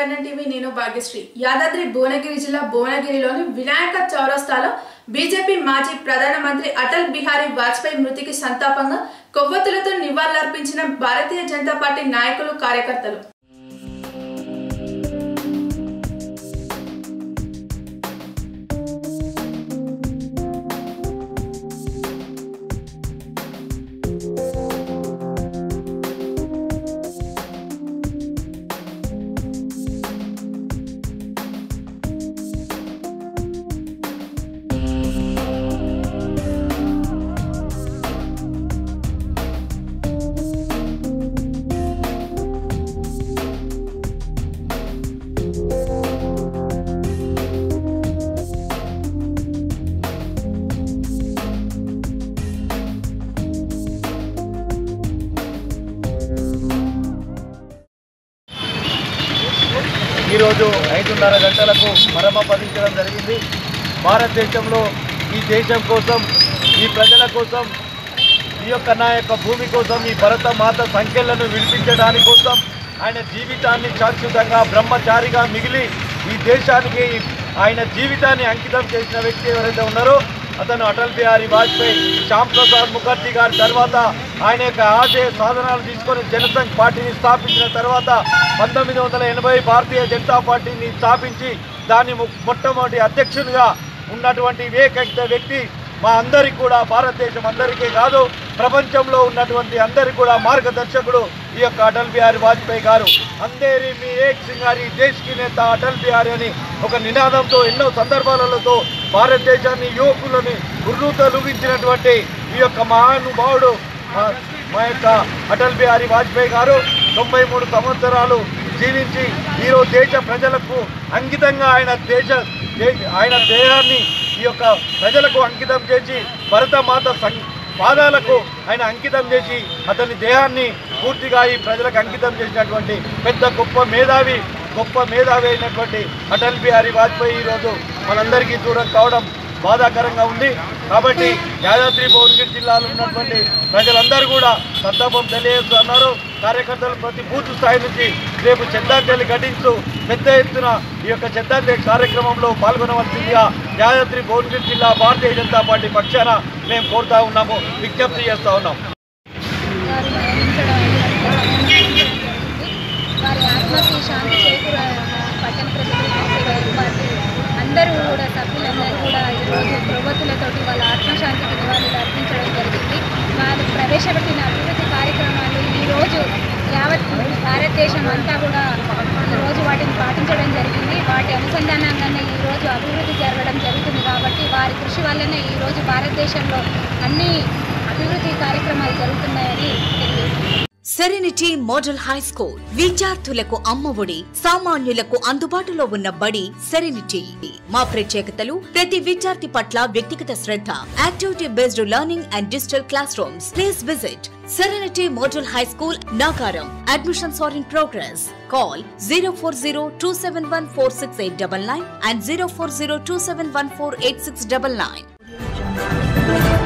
KRN TV నేను భాగ్యశ్రీ యాదాద్రి భువనగిరి జిల్లా భువనగిరిలోని వినాయక చౌరస్తాలో బీజేపీ మాజీ ప్రధానమంత్రి అటల్ బిహారీ వాజ్పేయి మృతికి సంతాపంగా కొవ్వొత్తులతో నివాళులర్పించిన భారతీయ జనతా పార్టీ నాయకులు కార్యకర్తలు ఈరోజు ఐదున్నర గంటలకు మరమపదించడం జరిగింది భారతదేశంలో ఈ దేశం కోసం ఈ ప్రజల కోసం ఈ యొక్క నా యొక్క భూమి కోసం ఈ భరత మాత సంఖ్యలను విడిపించడానికి కోసం ఆయన జీవితాన్ని శాశ్వతంగా బ్రహ్మచారిగా మిగిలి ఈ దేశానికి ఆయన జీవితాన్ని అంకితం చేసిన వ్యక్తి ఎవరైతే ఉన్నారో అతను అటల్ బిహారీ వాజ్పేయి శ్యామ్ ప్రసాద్ ముఖర్జీ గారి తర్వాత ఆయన యొక్క ఆశయ సాధనాలు తీసుకొని జనసంఘ్ పార్టీని స్థాపించిన తర్వాత పంతొమ్మిది వందల ఎనభై భారతీయ జనతా పార్టీని స్థాపించి దాని మొ- మొట్టమొదటి అధ్యక్షునిగా ఉన్నటువంటి ఏకైక వ్యక్తి మా అందరికి కూడా భారతదేశం అందరికీ కాదు ప్రపంచంలో ఉన్నటువంటి అందరికి కూడా మార్గదర్శకుడు ఈ యొక్క అటల్ బిహారీ వాజ్పేయి గారు అందేరి మీ ఏక్ సింగారి దేశ్కి నేత అటల్ బిహారీ అని ఒక నినాదంతో ఎన్నో సందర్భాలతో భారతదేశాన్ని యువకులని ఉర్రూతలుగించినటువంటి ఈ యొక్క మహానుభావుడు మా- మా యొక్క అటల్ బిహారీ వాజ్పేయి గారు తొంభై మూడు సంవత్సరాలు జీవించి ఈరోజు దేశ ప్రజలకు అంకితంగా ఆయన దేశ దే- ఆయన దేహాన్ని ఈ యొక్క ప్రజలకు అంకితం చేసి భరతమాత సం పాదాలకు ఆయన అంకితం చేసి అతని దేహాన్ని పూర్తిగా ఈ ప్రజలకు అంకితం చేసినటువంటి పెద్ద గొప్ప మేధావి గొప్ప మేధావి అయినటువంటి అటల్ బిహారీ వాజ్పేయి ఈరోజు మనందరికీ దూరం కావడం బాధాకరంగా ఉంది కాబట్టి యాదాద్రి భువనగిరి జిల్లాలో ఉన్నటువంటి ప్రజలందరూ కూడా సంతాపం తెలియజేస్తున్నారు కార్యకర్తలు ప్రతి బూత్ స్థాయి నుంచి రేపు శ్రద్ధాంజలి ఘటిస్తూ పెద్ద ఎత్తున ఈ యొక్క శ్రద్ధాంజలి కార్యక్రమంలో పాల్గొనవలసిందిగా యాదాద్రి భువనగిరి జిల్లా భారతీయ జనతా పార్టీ పక్షాన మేము కోరుతా ఉన్నాము విజ్ఞప్తి చేస్తా ఉన్నాం వారు మరణించడం వారి ఆత్మకి శాంతి చేకూర పట్టణ ప్రజలు బీసీ పార్టీ అందరూ కూడా సభ్యులందరూ కూడా ఈరోజు ప్రభుత్వలతోటి వాళ్ళ ఆత్మశాంతికి నివాళులు అర్పించడం జరిగింది వారు ప్రవేశపెట్టిన అభివృద్ధి కార్యక్రమాలు ఈరోజు యావత్ భారతదేశం అంతా కూడా ఈరోజు వాటిని పాటించడం జరిగింది వాటి అనుసంధానంగానే ఈరోజు అభివృద్ధి జరగడం జరుగుతుంది కాబట్టి వారి కృషి వల్లనే ఈరోజు భారతదేశంలో అన్ని అభివృద్ధి కార్యక్రమాలు జరుగుతున్నాయని తెలియజేస్తుంది సెరెనిటీ మోడల్ హై స్కూల్ విద్యార్థులకు అమ్మఒడి సామాన్యులకు అందుబాటులో ఉన్న బడి సెరెనిటీ మా ప్రత్యేకతలు ప్రతి విద్యార్థి పట్ల వ్యక్తిగత శ్రద్ధ activity based learning and digital classrooms please visit Serenity model high school Nacharam admissions are in progress call zero four zero two seven one four six eight double nine and zero four zero two seven one four eight six double nine